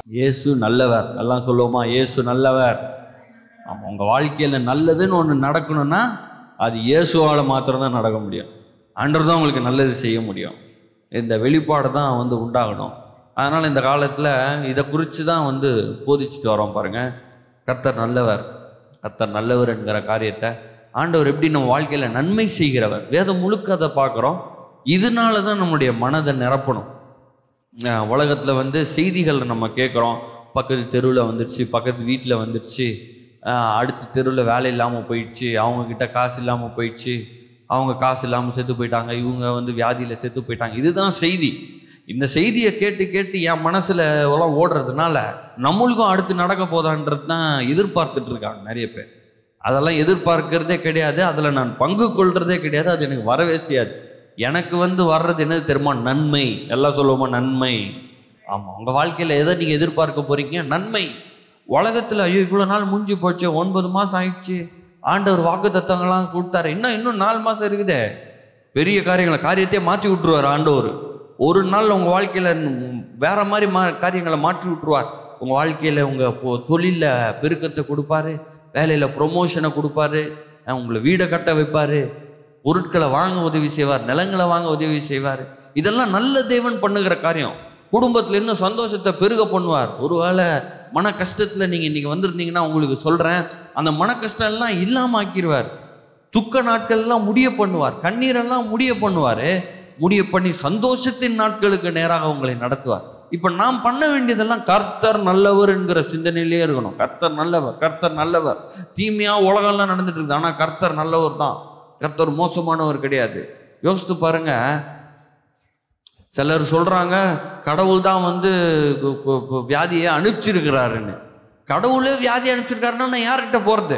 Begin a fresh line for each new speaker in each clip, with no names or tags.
இயேசு நல்லவர் எல்லாம் சொல்லுவோமா இயேசு நல்லவர் ஆமாம் உங்கள் வாழ்க்கையில் நல்லதுன்னு ஒன்று நடக்கணும்னா அது இயேசுவால் மாத்திரம்தான் நடக்க முடியும் ஆண்டவர் தான் உங்களுக்கு நல்லது செய்ய முடியும் இந்த வெளிப்பாடு தான் வந்து உண்டாகணும் அதனால் இந்த காலத்தில் இதை குறித்து தான் வந்து போதிச்சுட்டு வரோம் பாருங்கள் கர்த்தர் நல்லவர் கர்த்தர் நல்லவர் என்கிற காரியத்தை ஆண்டவர் எப்படி நம்ம வாழ்க்கையில் நன்மை செய்கிறவர் வேதம் முழுக்க அதை பார்க்குறோம் இதனால தான் நம்முடைய மனதை நிரப்பணும் அஹ் உலகத்துல வந்து செய்திகள் நம்ம கேட்குறோம் பக்கத்து தெருவில் வந்துடுச்சு பக்கத்து வீட்டில் வந்துடுச்சு அஹ் அடுத்த தெருவில் வேலை இல்லாமல் போயிடுச்சு அவங்க கிட்ட காசு இல்லாமல் போயிடுச்சு அவங்க காசு இல்லாமல் செத்து போயிட்டாங்க இவங்க வந்து வியாதியில் செத்து போயிட்டாங்க இதுதான் செய்தி இந்த செய்தியை கேட்டு கேட்டு என் மனசுல எல்லாம் ஓடுறதுனால நம்மளுக்கும் அடுத்து நடக்க போதான்றது தான் எதிர்பார்த்துட்டு இருக்காங்க நிறைய பேர் அதெல்லாம் எதிர்பார்க்கிறதே கிடையாது அதில் நான் பங்கு கொள்றதே கிடையாது அது எனக்கு வரவே செய்யாது எனக்கு வந்து வர்றது என்னது தெரியுமா நன்மை எல்லாம் சொல்லுவோமா நன்மை ஆமாம் உங்கள் வாழ்க்கையில் எதை நீங்கள் எதிர்பார்க்க போறீங்க நன்மை உலகத்தில் ஐயோ இவ்வளோ நாள் முடிஞ்சு போச்சு ஒன்பது மாதம் ஆயிடுச்சு ஆண்டவர் வாக்கு தத்தங்கள்லாம் கொடுத்தாரு இன்னும் இன்னும் நாலு மாதம் இருக்குதே பெரிய காரியங்களை காரியத்தையே மாற்றி விட்டுருவார் ஆண்டவர் ஒரு நாள் உங்கள் வாழ்க்கையில் வேற மாதிரி மா காரியங்களை மாற்றி விட்டுருவார் உங்கள் வாழ்க்கையில் உங்கள் தொழிலில் பெருக்கத்தை கொடுப்பாரு வேலையில் ப்ரொமோஷனை கொடுப்பாரு அஹ் உங்களை வீடை கட்ட வைப்பாரு பொருட்களை வாங்க உதவி செய்வார் நிலங்களை வாங்க உதவி செய்வார் இதெல்லாம் நல்ல தேவன் பண்ணுகிற காரியம் குடும்பத்தில் இன்னும் சந்தோஷத்தை பெருக பண்ணுவார் ஒருவேளை மன கஷ்டத்தில் நீங்கள் இன்னைக்கு வந்திருந்தீங்கன்னா உங்களுக்கு சொல்கிறேன் அந்த மன கஷ்டம் எல்லாம் இல்லாமல் ஆக்கிடுவார் துக்க நாட்கள்லாம் முடிய பண்ணுவார் கண்ணீரெல்லாம் முடிய பண்ணுவார் முடிய பண்ணி சந்தோஷத்தின் நாட்களுக்கு நேராக உங்களை நடத்துவார் இப்போ நாம் பண்ண வேண்டியதெல்லாம் கர்த்தர் நல்லவர் என்கிற சிந்தனையிலே இருக்கணும் கர்த்தர் நல்லவர் கர்த்தர் நல்லவர் தீமையா உலகம்லாம் நடந்துட்டு இருக்குது ஆனால் கர்த்தர் நல்லவர் தான் கர்த்தர் மோசமானவர் கிடையாது யோசித்து பாருங்க சிலர் சொல்றாங்க கடவுள் தான் வந்து கு- கு- கு- வியாதியை அனுப்பிச்சிருக்கிறாருன்னு கடவுளே வியாதி அனுப்பிச்சிருக்காருன்னா நான் யார்கிட்ட போறது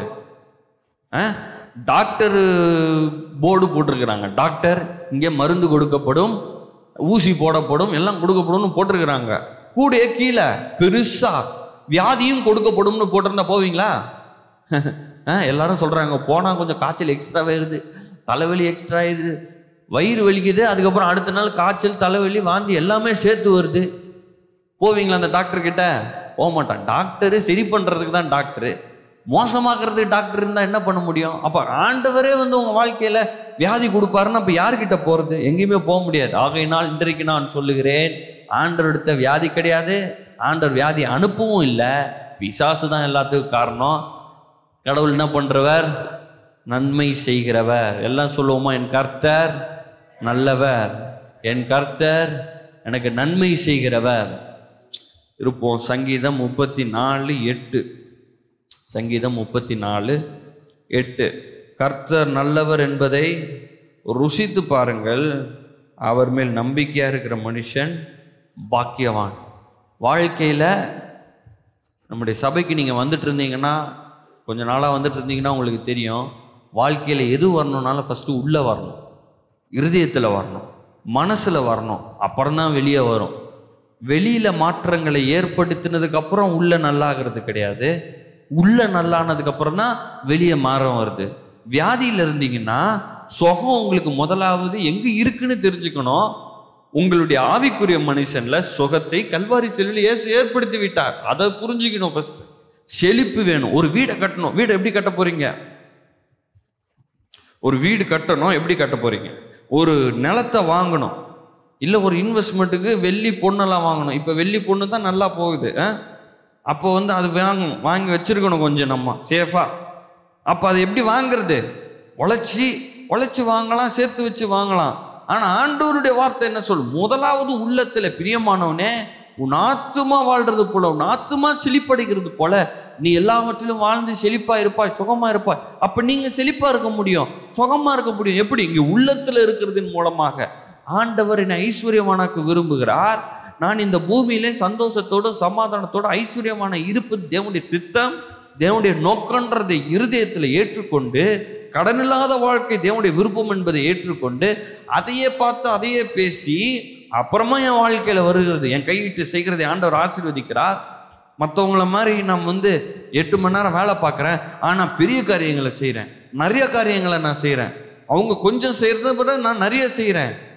டாக்டர் போர்டு போட்டிருக்கிறாங்க டாக்டர் இங்கே மருந்து கொடுக்கப்படும் ஊசி போடப்படும் எல்லாம் கொடுக்கப்படும்னு போட்டிருக்கிறாங்க கூடயே கீழே பெருசா வியாதியும் கொடுக்கப்படும்னு போட்டிருந்தா போவீங்களா ஆ, எல்லாரும் சொல்றாங்க போனா கொஞ்சம் காய்ச்சல் எக்ஸ்ட்ரா வருது தலைவலி எக்ஸ்ட்ரா ஆயிடுது வயிறு வலிக்குது அதுக்கப்புறம் அடுத்த நாள் காய்ச்சல் தலைவலி வாந்தி எல்லாமே சேர்த்து வருது போவீங்களா அந்த டாக்டர் கிட்ட போக மாட்டான் டாக்டரு சரி பண்றதுக்கு தான் டாக்டரு மோசமாக்குறதுக்கு டாக்டர் இருந்தா என்ன பண்ண முடியும் அப்ப ஆண்டவரே வந்து உங்க வாழ்க்கையில வியாதி கொடுப்பாருன்னா அப்ப யார்கிட்ட போறது எங்கேயுமே போக முடியாது ஆகையினால் இன்றைக்கு நான் சொல்லுகிறேன் ஆண்டவர் எடுத்த வியாதி கிடையாது ஆண்டவர் வியாதி அனுப்பவும் இல்லை பிசாசு தான் எல்லாத்துக்கும் காரணம் கடவுள் என்ன பண்றவர் நன்மை செய்கிறவர் எல்லாம் சொல்லுவோமா என் கர்த்தர் நல்லவர் என் கர்த்தர் எனக்கு நன்மை செய்கிறவர் இருப்போம் சங்கீதம் முப்பத்தி நாலு எட்டு சங்கீதம் முப்பத்தி நாலு எட்டு கர்த்தர் நல்லவர் என்பதை ருசித்து பாருங்கள் அவர் மேல் நம்பிக்கையா இருக்கிற மனுஷன் பாக்கியவான் வாழ்க்கையில நம்முடைய சபைக்கு நீங்கள் வந்துட்டு இருந்தீங்கன்னா கொஞ்ச நாளாக வந்துட்டு இருந்தீங்கன்னா உங்களுக்கு தெரியும் வாழ்க்கையில் எது வரணும்னாலும் ஃபஸ்ட்டு உள்ளே வரணும் இருதயத்தில் வரணும் மனசில் வரணும் அப்புறம் தான் வெளியே வரும் வெளியில் மாற்றங்களை ஏற்படுத்தினதுக்கு அப்புறம் உள்ள நல்லாகிறது கிடையாது உள்ள நல்லானதுக்கு அப்புறம் தான் வெளியே மாறம் வருது வியாதியில் இருந்தீங்கன்னா சுகம் உங்களுக்கு முதலாவது எங்கே இருக்குன்னு தெரிஞ்சுக்கணும் உங்களுடைய ஆவிக்குரிய மனுஷன்ல சுகத்தை கல்வாரி செல்லில் இயேசு ஏற்படுத்தி விட்டார் அதை புரிஞ்சுக்கணும் ஃபர்ஸ்ட் செழிப்பு வேணும் ஒரு வீடை கட்டணும் வீடை எப்படி கட்ட போறீங்க ஒரு வீடு கட்டணும் எப்படி கட்ட போறீங்க ஒரு நிலத்தை வாங்கணும் இல்லை ஒரு இன்வெஸ்ட்மெண்ட்டுக்கு வெள்ளி பொண்ணெல்லாம் வாங்கணும் இப்போ வெள்ளி பொண்ணு தான் நல்லா போகுது ஆ? அப்போ வந்து அது வாங்கணும் வாங்கி வச்சிருக்கணும் கொஞ்சம் நம்ம சேஃபா அப்போ அது எப்படி வாங்குறது உழைச்சி உழைச்சி வாங்கலாம் சேர்த்து வச்சு வாங்கலாம் ஆனா ஆண்டவருடைய வார்த்தை என்ன சொல் முதலாவது உள்ளத்துல பிரியமானவனே உன் ஆத்துமா வாழ்றது போல உன் ஆத்துமா செழிப்படைகிறது போல நீ எல்லாவற்றிலும் வாழ்ந்து செழிப்பா இருப்பாய் சுகமா இருப்பாய் அப்ப நீங்க செழிப்பா இருக்க முடியும் சுகமா இருக்க முடியும் எப்படி இங்க உள்ளத்துல இருக்கிறதின் மூலமாக ஆண்டவர் என்னை ஐஸ்வர்யமானாக்க விரும்புகிறார் நான் இந்த பூமியிலே சந்தோஷத்தோட சமாதானத்தோட ஐஸ்வர்யமான இருப்பு தேவனுடைய சித்தம் தேவனுடைய நோக்கன்றதை இருதயத்தில் ஏற்றுக்கொண்டு கடனில்லாத வாழ்க்கை தேவனுடைய விருப்பம் என்பதை ஏற்றுக்கொண்டு அதையே பார்த்து அதையே பேசி அப்புறமா என் வாழ்க்கையில வருகிறது என் கைவிட்டு செய்கிறதை ஆண்டவர் ஆசீர்வதிக்கிறார் மற்றவங்கள மாதிரி நான் வந்து எட்டு மணி நேரம் வேலை பார்க்குறேன் ஆனால் பெரிய காரியங்களை செய்கிறேன் நிறைய காரியங்களை நான் செய்கிறேன் அவங்க கொஞ்சம் செய்கிறத விட நான் நிறைய செய்கிறேன்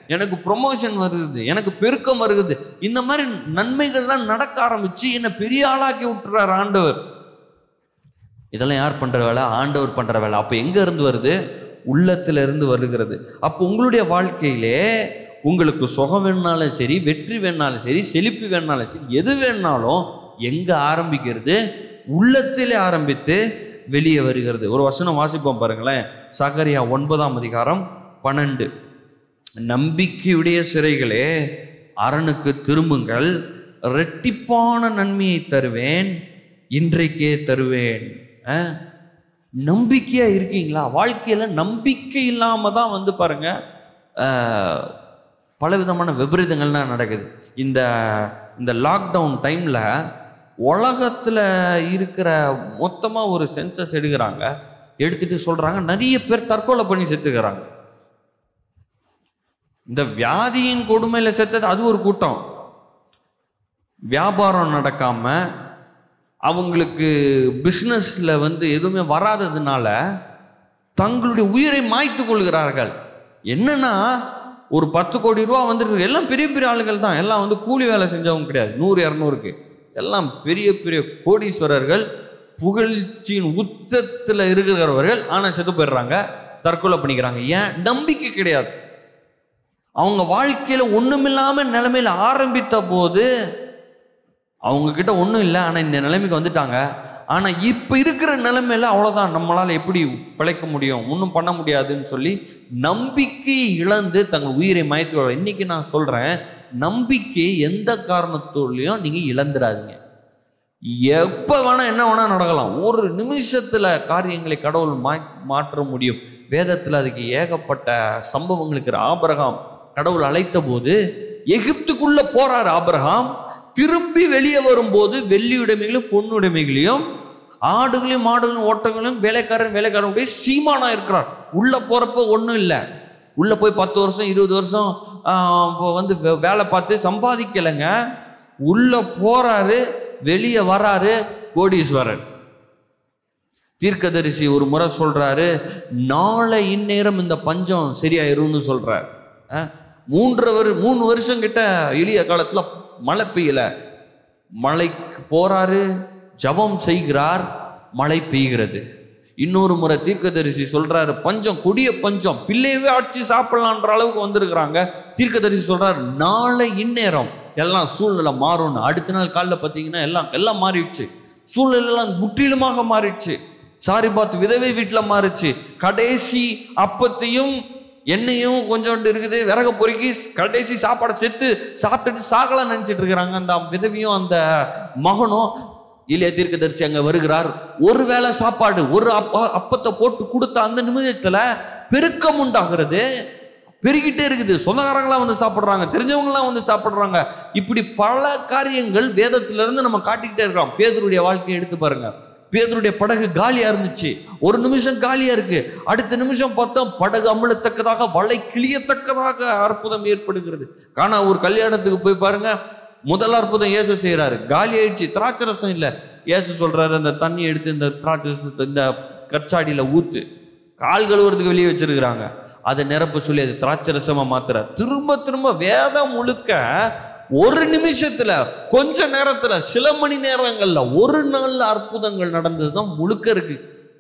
எனக்கு ப்ரொமோஷன் வருது எனக்கு பெருக்கம் வருது இந்த மாதிரி நன்மைகள்லாம் நடக்க ஆரம்பிச்சு என்னை பெரிய ஆளாக்கி விட்டுறாரு ஆண்டவர் இதெல்லாம் யார் பண்ற வேலை ஆண்டவர் பண்ற வேலை அப்போ எங்க இருந்து வருது உள்ளத்துல இருந்து வருகிறது அப்போ உங்களுடைய வாழ்க்கையிலே உங்களுக்கு சுகம் வேணுனாலும் சரி வெற்றி வேணாலும் சரி செழிப்பு வேணாலும் சரி எது வேணாலும் எங்க ஆரம்பிக்கிறது உள்ளத்திலே ஆரம்பித்து வெளியே வருகிறது ஒரு வசனம் வாசிப்போம் பாருங்களேன் சகரியா ஒன்பதாம் அதிகாரம் பன்னெண்டு நம்பிக்கையுடைய சிறைகளே அரணுக்கு திரும்புங்கள் இரட்டிப்பான நன்மையை தருவேன் இன்றைக்கே தருவேன் அஹ், நம்பிக்கையா இருக்கீங்களா வாழ்க்கையில நம்பிக்கை இல்லாம தான் வந்து பாருங்க அஹ், பலவிதமான விபரீதங்கள்லாம் நடக்குது இந்த இந்த லாக்டவுன் டைம்ல உலகத்துல இருக்கிற மொத்தமா ஒரு சென்சஸ் எடுக்கிறாங்க எடுத்துட்டு சொல்றாங்க நிறைய பேர் தற்கொலை பண்ணி செத்துக்கிறாங்க இந்த வியாதியின் கொடுமையில செத்தது அது ஒரு கூட்டம் வியாபாரம் நடக்காம அவங்களுக்கு பிஸ்னஸ்ல வந்து எதுவுமே வராததுனால தங்களுடைய உயிரை மாய்த்து கொள்கிறார்கள் என்னன்னா ஒரு பத்து கோடி ரூபா வந்துட்டு எல்லாம் பெரிய பெரிய ஆளுகள் தான் எல்லாம் வந்து கூலி வேலை செஞ்சவங்க கிடையாது நூறு இரநூறுக்கு எல்லாம் பெரிய பெரிய கோடீஸ்வரர்கள் புகழ்ச்சியின் உச்சத்தில் இருக்கிறவர்கள் ஆனால் செத்து போயிடுறாங்க தற்கொலை பண்ணிக்கிறாங்க ஏன் நம்பிக்கை கிடையாது அவங்க வாழ்க்கையில ஒண்ணுமில்லாம நிலைமையில ஆரம்பித்த போது அவங்க கிட்ட ஒன்றும் இல்லை ஆனா இந்த நிலைமைக்கு வந்துட்டாங்க ஆனா இப்ப இருக்கிற நிலைமையில அவ்வளவுதான் நம்மளால எப்படி பிழைக்க முடியும் ஒன்றும் பண்ண முடியாதுன்னு சொல்லி நம்பிக்கையை இழந்து தங்கள் உயிரை மாய்த்து கொள்ள- இன்னைக்கு நான் சொல்றேன் நம்பிக்கை எந்த காரணத்தோடையும் நீங்க இழந்துடாதீங்க எப்ப வேணா என்ன வேணா நடக்கலாம் ஒரு நிமிஷத்துல காரியங்களை கடவுள் மா மாற்ற முடியும் வேதத்துல அதுக்கு ஏகப்பட்ட சம்பவங்கள் இருக்கிற ஆபிரகாம் கடவுள் அழைத்த போது எகிப்துக்குள்ள போறார் ஆபிரகாம் திரும்பி வெளியே வரும்போது வெள்ளி உடைமைகளையும் பொண்ணு உடைமைகளையும் ஆடுகளையும் மாடுகளையும் ஓட்டங்களையும் வேலைக்காரன் வேலைக்காரனுடைய சீமானா இருக்கிறார் உள்ள போறப்ப ஒன்றும் இல்லை உள்ள போய் பத்து வருஷம் இருபது வருஷம் ஆஹ், இப்போ வந்து வே- வேலை பார்த்து சம்பாதிக்கலைங்க உள்ள போறாரு வெளியே வராரு கோடீஸ்வரன் தீர்க்கதரிசி ஒரு முறை சொல்றாரு நாளை இந்நேரம் இந்த பஞ்சம் சரியாயிரும்னு சொல்றார் அஹ், மூன்று வரு மூணு வருஷம் கிட்ட எளிய காலத்துல மழை பெய்யல மழைக்கு போறாரு ஜெபம் செய்கிறார் மழை பெய்கிறது இன்னொரு முறை தீர்க்கதரிசி சொல்றாரு பஞ்சம் கொடிய பஞ்சம் பிள்ளையவே ஆட்சி சாப்பிடலான்ற அளவுக்கு வந்திருக்கிறாங்க தீர்க்கதரிசி சொல்றாரு நாளை இந்நேரம் எல்லாம் சூழ்நிலை மாறும்னு அடுத்த நாள் காலைல பார்த்தீங்கன்னா எல்லாம் எல்லாம் மாறிடுச்சு சூழ்நிலை எல்லாம் முற்றிலுமாக மாறிடுச்சு சாரி பார்த்து விதவை வீட்டில் மாறிச்சு கடைசி அப்பத்தையும் எண்ணெயும் கொஞ்சோண்டு இருக்குது விறகு பொறுக்கி கடைசி சாப்பாடை செத்து சாப்பிட்டுட்டு சாகலாம் நினைச்சிட்டு இருக்கிறாங்க அந்த விதவியும் அந்த மகனும் இளைய தீர்க்கதரிசி அங்க வருகிறார் ஒரு வேளை சாப்பாடு ஒரு அப்ப அப்பத்தை போட்டு கொடுத்த அந்த நிமிடத்துல பெருக்கம் உண்டாகிறது பெருகிட்டே இருக்குது சொந்தக்காரங்களாம் வந்து சாப்பிடுறாங்க தெரிஞ்சவங்களாம் வந்து சாப்பிடுறாங்க இப்படி பல காரியங்கள் வேதத்துல இருந்து நம்ம காட்டிக்கிட்டே இருக்கோம் பேதருடைய வாழ்க்கையை எடுத்து பாருங்க பேதருடைய படகு காலியா இருந்துச்சு ஒரு நிமிஷம் காலியா இருக்கு அடுத்த நிமிஷம் பார்த்தா படகு அமிழத்தக்கதாக வலை கிளியத்தக்கதாக அற்புதம் ஏற்படுகிறது காணா ஒரு கல்யாணத்துக்கு போய் பாருங்க முதல் அற்புதம் இயேசு செய்றாரு காலி ஆயிடுச்சு திராட்சை ரசம் இல்லை இயேசு சொல்றாரு அந்த தண்ணி எடுத்து இந்த திராட்சை ரசத்தை இந்த கற்சாடியில ஊத்து கால் கழுவுறதுக்கு வெளியே வச்சிருக்கிறாங்க அதை நிரப்ப சொல்லி அது திராட்சை ரசமா மாத்துற திரும்ப திரும்ப வேதம் முழுக்க ஒரு நிமிஷத்துல கொஞ்ச நேரத்துல சில மணி நேரங்கள்ல ஒரு நாள்ல அற்புதங்கள் நடந்ததுதான் முழுக்க இருக்கு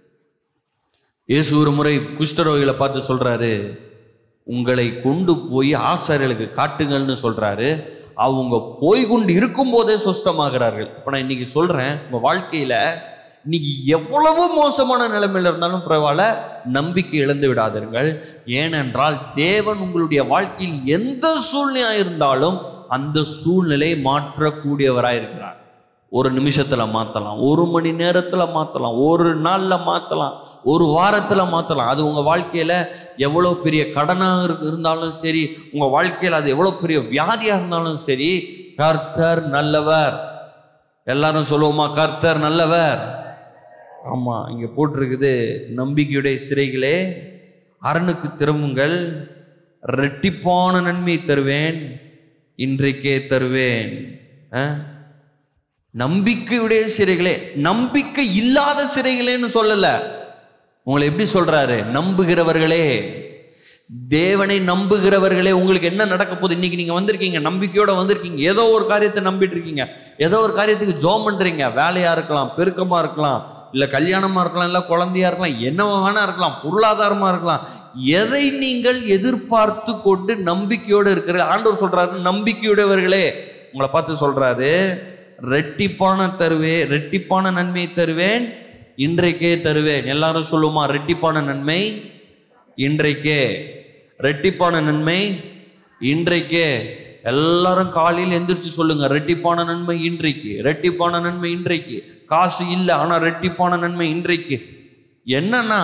இயேசு ஒரு முறை குஷ்டரோகிகளை பார்த்து சொல்றாரு உங்களை கொண்டு போய் ஆசாரியர்களுக்கு காட்டுங்கள்னு சொல்றாரு அவங்க போய் கொண்டு இருக்கும் போதே சுஸ்தமாகிறார்கள் இப்ப நான் இன்னைக்கு சொல்றேன் உங்க வாழ்க்கையில இன்னைக்கு எவ்வளவு மோசமான நிலைமையில இருந்தாலும் பரவாயில்ல நம்பிக்கை இழந்து விடாதீர்கள் ஏனென்றால் தேவன் உங்களுடைய வாழ்க்கையில் எந்த சூழ்நிலையா இருந்தாலும் அந்த சூழ்நிலையை மாற்றக்கூடியவராய் இருக்கிறார் ஒரு நிமிஷத்துல மாத்தலாம் ஒரு மணி நேரத்துல மாத்தலாம் ஒரு நாள்ல மாத்தலாம் ஒரு வாரத்துல மாத்தலாம் அது உங்க வாழ்க்கையில எவ்வளவு பெரிய கடனாக இரு- இருந்தாலும் சரி உங்க வாழ்க்கையில அது எவ்வளவு பெரிய வியாதியா இருந்தாலும் சரி கர்த்தர் நல்லவர் எல்லாரும் சொல்லுவோமா கர்த்தர் நல்லவர் ஆமா இங்க போட்டிருக்குது நம்பிக்கையுடைய சிறைகளே அரணுக்கு திரும்புங்கள் ரெட்டிப்பான நன்மை தருவேன் இன்றைக்கே தருவேன் அஹ்? நம்பிக்கையுடைய சிறைகளே நம்பிக்கை இல்லாத சிறைகளேன்னு சொல்லல உங்களை எப்படி சொல்றாரு நம்புகிறவர்களே தேவனை நம்புகிறவர்களே உங்களுக்கு என்ன நடக்க போகுது இன்னைக்கு நீங்க வந்திருக்கீங்க நம்பிக்கையோட வந்திருக்கீங்க ஏதோ ஒரு காரியத்தை நம்பிட்டு இருக்கீங்க ஏதோ ஒரு காரியத்துக்கு ஜோம் பண்றீங்க வேலையா இருக்கலாம் பெருக்கமா இருக்கலாம் இல்ல கல்யாணமா இருக்கலாம் இல்ல குழந்தையா இருக்கலாம் என்னவா வேணா இருக்கலாம் பொருளாதாரமா இருக்கலாம் எதை நீங்கள் எதிர்பார்த்து கொண்டு நம்பிக்கையோடு இருக்கிற ஆண்டவர் சொல்றாரு நம்பிக்கையுடையவர்களே உங்களை பார்த்து சொல்றாரு ரெட்டிப்பான தருவே ரெட்டிப்பான நன்மையை தருவேன் இன்றைக்கே தருவேன் எல்லாரும் சொல்லுமா ரெட்டிப்பான நன்மை இன்றைக்கே ரெட்டிப்பான நன்மை இன்றைக்கே எல்லாரும் காலையில் எந்திரிச்சு சொல்லுங்க ரெட்டிப்பான நன்மை இன்றைக்கு ரெட்டிப்பான நன்மை இன்றைக்கு காசு இல்லை ஆனா ரெட்டிப்பான நன்மை இன்றைக்கு என்னன்னா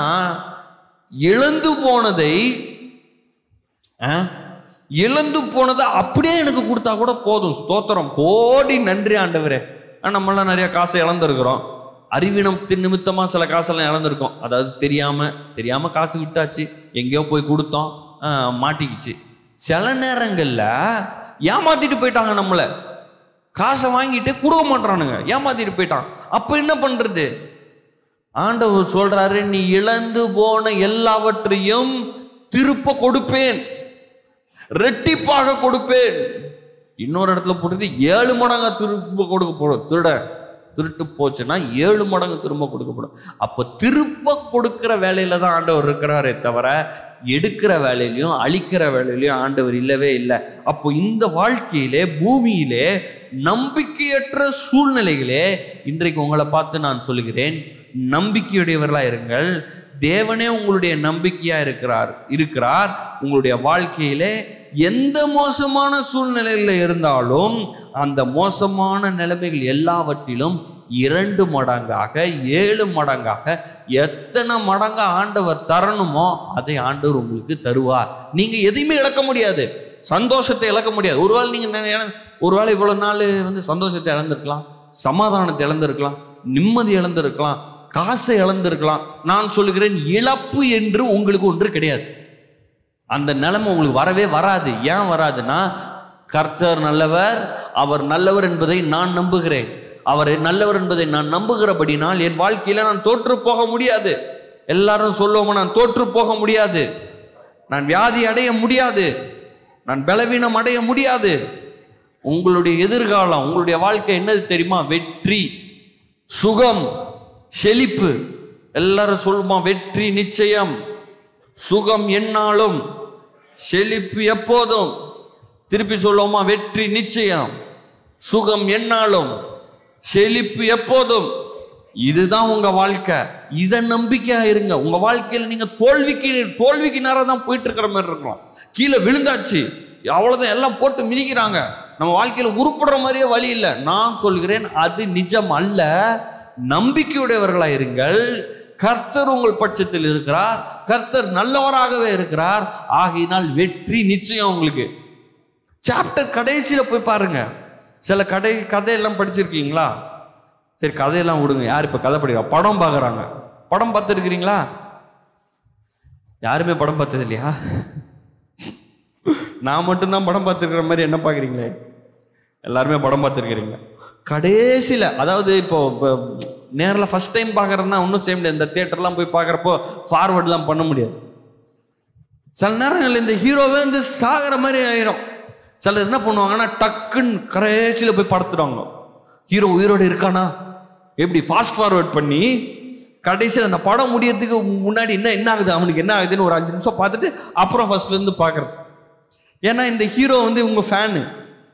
இழந்து போனதை ஆ? இழந்து போனதை அப்படியே எனக்கு கொடுத்தா கூட போதும் ஸ்தோத்திரம் கோடி நன்றி ஆண்டவரே ஆ, நம்மளாம் நிறைய காசை இழந்திருக்கிறோம் அறிவினத்தின் நிமித்தமா சில காசெல்லாம் இழந்திருக்கோம் அதாவது தெரியாம தெரியாம காசு விட்டாச்சு எங்கேயோ போய் கொடுத்தோம் ஆ, மாட்டிக்கிச்சு சில நேரங்கள்ல ஏமாத்திட்டு போயிட்டாங்க நம்மள காசை வாங்கிட்டு கொடுக்க மாட்டானுங்க ஏமாத்திட்டு போயிட்டான் அப்ப என்ன பண்றது ஆண்டவர் சொல்றாரு நீ இழந்து போன எல்லாவற்றையும் திருப்ப கொடுப்பேன் ரெட்டிப்பாக கொடுப்பேன் இன்னொரு இடத்துல போட்டு ஏழு மடங்கா திரும்ப கொடுக்கப்படும் திருட திருட்டு போச்சுன்னா ஏழு மடங்கு திரும்ப கொடுக்கப்படும் அப்போ திருப்ப கொடுக்கிற வேலையில தான் ஆண்டவர் இருக்கிறாரே தவிர எடுக்கிற வேலையிலையும் அழிக்கிற வேலையிலையும் ஆண்டவர் இல்லவே இல்லை அப்போ இந்த வாழ்க்கையிலே பூமியிலே நம்பிக்கையற்ற சூழ்நிலைகளே இன்றைக்கு உங்களை பார்த்து நான் சொல்லுகிறேன் நம்பிக்கையுடையவர்களா இருங்கள் தேவனே உங்களுடைய நம்பிக்கையா இருக்கிறார் இருக்கிறார் உங்களுடைய வாழ்க்கையிலே எந்த மோசமான சூழ்நிலையில இருந்தாலும் அந்த மோசமான நிலைமைகள் எல்லாவற்றிலும் இரண்டு மடங்காக ஏழு மடங்காக எத்தனை மடங்கா ஆண்டவர் தரணுமோ அதை ஆண்டவர் உங்களுக்கு தருவார் நீங்க எதையுமே இழக்க முடியாது சந்தோஷத்தை இழக்க முடியாது ஒருவேளை நீங்க நெ- இழ- ஒருவேளை இவ்வளவு நாள் வந்து சந்தோஷத்தை இழந்திருக்கலாம் சமாதானத்தை இழந்திருக்கலாம் நிம்மதி இழந்திருக்கலாம் காசை இழந்திருக்கலாம் நான் சொல்லுகிறேன் இழப்பு என்று உங்களுக்கு ஒன்று கிடையாது அந்த நிலைமை உங்களுக்கு வரவே வராது ஏன் வராதுன்னா கர்த்தர் நல்லவர் அவர் நல்லவர் என்பதை நான் நம்புகிறேன் அவர் நல்லவர் என்பதை நான் நம்புகிறபடினால் என் வாழ்க்கையில நான் தோற்று போக முடியாது எல்லாரும் சொல்லுவோமா நான் தோற்று போக முடியாது நான் வியாதி அடைய முடியாது நான் பலவீனம் அடைய முடியாது உங்களுடைய எதிர்காலம் உங்களுடைய வாழ்க்கை என்னது தெரியுமா வெற்றி சுகம் செழிப்பு எல்லாரும் சொல்லுமா வெற்றி நிச்சயம் சுகம் எந்நாளும் செழிப்பு எப்போதும் திருப்பி சொல்லுவோமா வெற்றி நிச்சயம் சுகம் எந்நாளும் செழிப்பு எப்போதும் இதுதான் உங்க வாழ்க்கை இதை நம்பிக்கையா இருங்க உங்க வாழ்க்கையில் நீங்க தோல்விக்கு தோல்விக்கு நேரம் தான் போயிட்டு இருக்கிற மாதிரி இருக்கலாம் கீழே விழுந்தாச்சு அவ்வளவுதான் எல்லாம் போட்டு மிதிக்கிறாங்க நம்ம வாழ்க்கையில உருப்படுற மாதிரியே வழி இல்லை நான் சொல்கிறேன் அது நிஜம் அல்ல நம்பிக்கையுடையவர்களா இருங்கள் கர்த்தர் உங்கள் பட்சத்தில் இருக்கிறார் கர்த்தர் நல்லவராகவே இருக்கிறார் ஆகையினால் வெற்றி நிச்சயம் உங்களுக்கு சாப்டர் கடைசியில போய் பாருங்க சில கடை கதையெல்லாம் படிச்சிருக்கீங்களா சரி கதையெல்லாம் விடுங்க யார் இப்ப கதை படிக்கிறா படம் பார்க்குறாங்க படம் பார்த்துருக்கிறீங்களா யாருமே படம் பார்த்தது இல்லையா நான் மட்டும்தான் படம் பார்த்துருக்கிற மாதிரி என்ன பார்க்குறீங்களே எல்லாருமே படம் பார்த்துருக்கிறீங்க கடைசியில் அதாவது இப்போ இப்போ நேரில் ஃபர்ஸ்ட் டைம் பார்க்குறதுனா ஒன்றும் செய்ய முடியாது இந்த தேட்டர்லாம் போய் பார்க்குறப்போ ஃபார்வர்ட்லாம் பண்ண முடியாது சில நேரங்களில் இந்த ஹீரோவே வந்து சாகிற மாதிரி ஆயிரும் சிலர் என்ன பண்ணுவாங்கன்னா டக்குன்னு கடைசியில் போய் படுத்துடுவாங்க ஹீரோ உயிரோடு இருக்கானா எப்படி ஃபாஸ்ட் ஃபார்வர்ட் பண்ணி கடைசியில் அந்த படம் முடியறதுக்கு முன்னாடி என்ன என்ன ஆகுது அவனுக்கு என்ன ஆகுதுன்னு ஒரு அஞ்சு நிமிஷம் பார்த்துட்டு அப்புறம் ஃபர்ஸ்ட்ல இருந்து பார்க்கறது ஏன்னா இந்த ஹீரோ வந்து உங்க ஃபேனு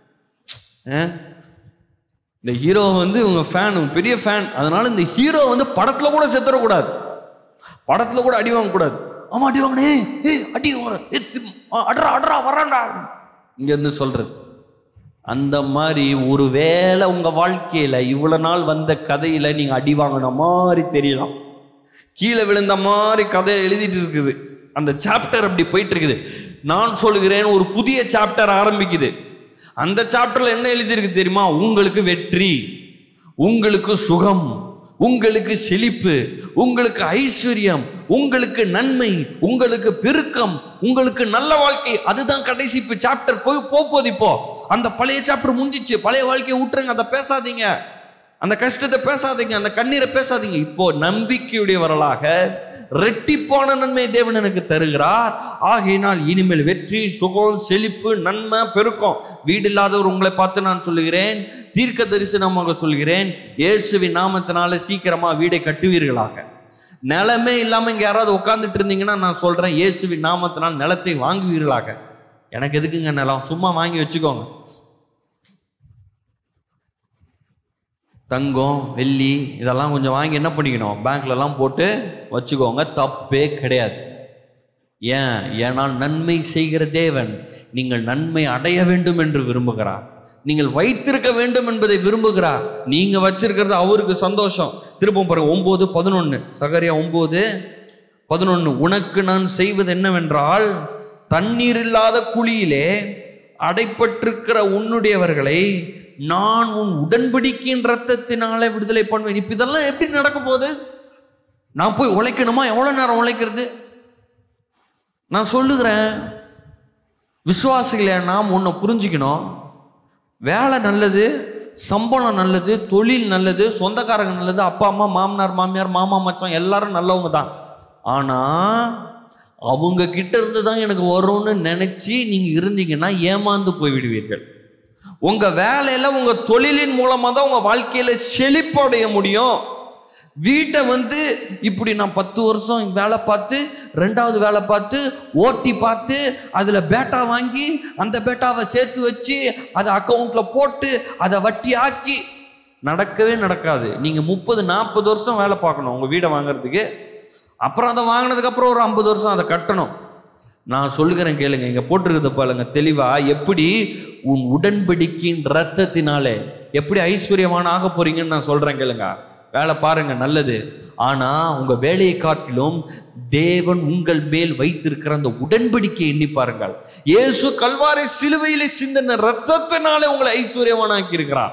இந்த ஹீரோ வந்து உங்க ஃபேன் பெரிய ஃபேன் அதனால இந்த ஹீரோ வந்து படத்துல கூட செத்துறக்கூடாது படத்துல கூட அடி வாங்கக்கூடாது ஆமா அடி வாங்கினே ஏய் அடி வாங்குற ஏய், தி- ஆ, அட்ரா அட்ரா வரான்டா இங்க இருந்து சொல்றது அந்த மாதிரி ஒருவேளை உங்க வாழ்க்கையில இவ்வளவு நாள் வந்த கதையில நீங்க அடி வாங்கின மாதிரி தெரியலாம் கீழே விழுந்த மாதிரி கதையை எழுதிட்டு இருக்குது அந்த சாப்டர் அப்படி போயிட்டு இருக்குது நான் சொல்லுகிறேன் ஒரு புதிய சாப்டர் ஆரம்பிக்குது அந்த சாப்டர்ல என்ன எழுதியிருக்கு தெரியுமா உங்களுக்கு வெற்றி உங்களுக்கு சுகம் உங்களுக்கு செழிப்பு உங்களுக்கு ஐஸ்வர்யம் உங்களுக்கு நன்மை உங்களுக்கு பெருக்கம் உங்களுக்கு நல்ல வாழ்க்கை அதுதான் கடைசி இப்போ சாப்டர் போய் போக போகுது இப்போ அந்த பழைய சாப்டர் முடிஞ்சிச்சு பழைய வாழ்க்கையை விட்டுருங்க அதை பேசாதீங்க அந்த கஷ்டத்தை பேசாதீங்க அந்த கண்ணீரை பேசாதீங்க இப்போ நம்பிக்கையுடையவர்களாக ரெட்டிப்பான நன்மை தேவன் எனக்கு தருகிறார் ஆகையினால் இனிமேல் வெற்றி சுகம் செழிப்பு நன்மை பெருக்கம் வீடு இல்லாதவர் உங்களை பார்த்து நான் சொல்லுகிறேன் தீர்க்க தரிசனமாக சொல்கிறேன் இயேசுவின் நாமத்தினால சீக்கிரமா வீடை கட்டுவீர்களாக நிலமே இல்லாம இங்க யாராவது உட்கார்ந்துட்டு இருந்தீங்கன்னா நான் சொல்றேன் இயேசுவின் நாமத்தினால் நிலத்தை வாங்குவீர்களாக எனக்கு எதுக்குங்க நிலம் சும்மா வாங்கி வச்சுக்கோங்க தங்கம் வெள்ளி இதெல்லாம் கொஞ்சம் வாங்கி என்ன பண்ணிக்கணும் பேங்க்லலாம் போட்டு வச்சுக்கோங்க தப்பே கிடையாது ஏன் ஏனால் நன்மை செய்கிற தேவன் நீங்கள் நன்மை அடைய வேண்டும் என்று விரும்புகிறார் நீங்கள் வைத்திருக்க வேண்டும் என்பதை விரும்புகிறார் நீங்க வச்சிருக்கிறது அவருக்கு சந்தோஷம் திருப்பம் பாருங்க ஒன்பது பதினொன்னு சகரியா ஒன்பது பதினொன்னு உனக்கு நான் செய்வது என்னவென்றால் தண்ணீர் இல்லாத குழியிலே அடைப்பட்டிருக்கிற உன்னுடையவர்களை நான் உன் உடன்படிக்கையின் ரத்தத்தினாலே விடுதலை பண்ணுவேன் இப்ப இதெல்லாம் எப்படி நடக்க போகுது நான் போய் உழைக்கணுமா எவ்வளவு நேரம் உழைக்கிறது நான் சொல்லுகிறேன் விசுவாசிகளை நாம் ஒன்று புரிஞ்சுக்கணும் வேலை நல்லது சம்பளம் நல்லது தொழில் நல்லது சொந்தக்காரங்க நல்லது அப்பா அம்மா மாமனார் மாமியார் மாமா மச்சான் எல்லாரும் நல்லவங்க தான் ஆனால் அவங்க கிட்ட இருந்து தான் எனக்கு வரும்னு நினைச்சு நீங்க இருந்தீங்கன்னா ஏமாந்து போய் விடுவீர்கள் உங்க வேலையில உங்க தொழிலின் மூலமா தான் உங்க வாழ்க்கையில செழிப்படைய முடியும் வீட்டை வந்து இப்படி நான் பத்து வருஷம் வேலை பார்த்து ரெண்டாவது வேலை பார்த்து ஓட்டி பார்த்து அதில் பேட்டா வாங்கி அந்த பேட்டாவை சேர்த்து வச்சு அதை அக்கௌண்ட்டில் போட்டு அதை வட்டி ஆக்கி நடக்கவே நடக்காது நீங்கள் முப்பது நாற்பது வருஷம் வேலை பார்க்கணும் உங்கள் வீடை வாங்குறதுக்கு அப்புறம் அதை வாங்கினதுக்கப்புறம் ஒரு ஐம்பது வருஷம் அதை கட்டணும் நான் சொல்லுகிறேன் கேளுங்க இங்கே போட்டிருக்குது பாருங்க தெளிவா எப்படி உன் உடன்படிக்கையின் ரத்தத்தினாலே எப்படி ஐஸ்வர்யமான ஆக போறீங்கன்னு நான் சொல்றேன் கேளுங்க வேலை பாருங்க நல்லது ஆனா உங்க வேலையை காட்டிலும் தேவன் உங்கள் மேல் வைத்திருக்கிற அந்த உடன்படிக்கை எண்ணி பாருங்கள் இயேசு கல்வாரி சிலுவையிலே சிந்தின ரத்தத்தினாலே உங்களை ஐஸ்வர்யவானாக்கி இருக்கிறார்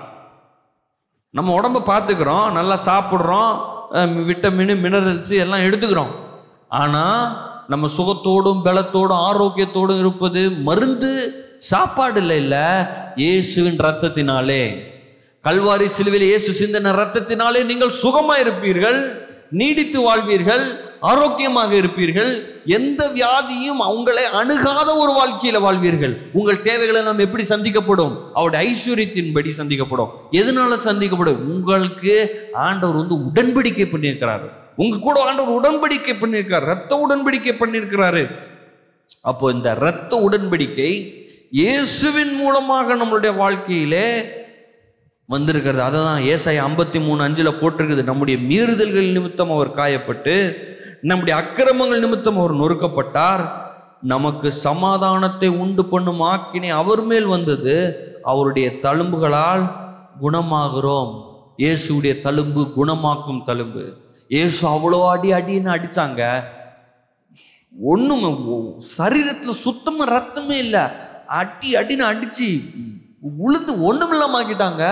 நம்ம உடம்ப பார்த்துக்கிறோம் நல்லா சாப்பிட்றோம் விட்டமின் மினரல்ஸ் எல்லாம் எடுத்துக்கிறோம் ஆனால் நம்ம சுகத்தோடும் பலத்தோடும் ஆரோக்கியத்தோடும் இருப்பது மருந்து சாப்பாடு இல்லை இல்லை இயேசுவின் ரத்தத்தினாலே கல்வாரி சிலுவையில் இயேசு சிந்தின ரத்தத்தினாலே நீங்கள் சுகமாக இருப்பீர்கள் நீடித்து வாழ்வீர்கள் ஆரோக்கியமாக இருப்பீர்கள் எந்த வியாதியும் உங்களை அணுகாத ஒரு வாழ்க்கையில வாழ்வீர்கள் உங்கள் தேவைகளை நாம் எப்படி சந்திக்கப்படும் அவருடைய ஐஸ்வர்யத்தின்படி சந்திக்கப்படும் எதனால சந்திக்கப்படும் உங்களுக்கு ஆண்டவர் வந்து உடன்படிக்கை பண்ணியிருக்கிறாரு உங்க கூட ஆண்டவர் உடன்படிக்கை பண்ணியிருக்காரு ரத்த உடன்படிக்கை பண்ணியிருக்கிறாரு அப்போ இந்த ரத்த உடன்படிக்கை இயேசுவின் மூலமாக நம்மளுடைய வாழ்க்கையிலே வந்திருக்கிறது அதை தான் ஏசாய் ஐம்பத்தி மூணு அஞ்சில் போட்டிருக்குது நம்முடைய மீறுதல்கள் நிமித்தம் அவர் காயப்பட்டு நம்முடைய அக்கிரமங்கள் நிமித்தம் அவர் நொறுக்கப்பட்டார் நமக்கு சமாதானத்தை உண்டு பண்ணும் ஆக்கினை அவர் மேல் வந்தது அவருடைய தழும்புகளால் குணமாகிறோம் இயேசுடைய தழும்பு குணமாக்கும் தழும்பு இயேசு அவ்வளோ அடி அடின்னு அடிச்சாங்க ஒண்ணுமே சரீரத்தில் சுத்தமாக ரத்தமே இல்லை அடி அடின்னு அடிச்சு உளுந்து ஒண்ணுமில்லாம ஆக்கிட்டாங்க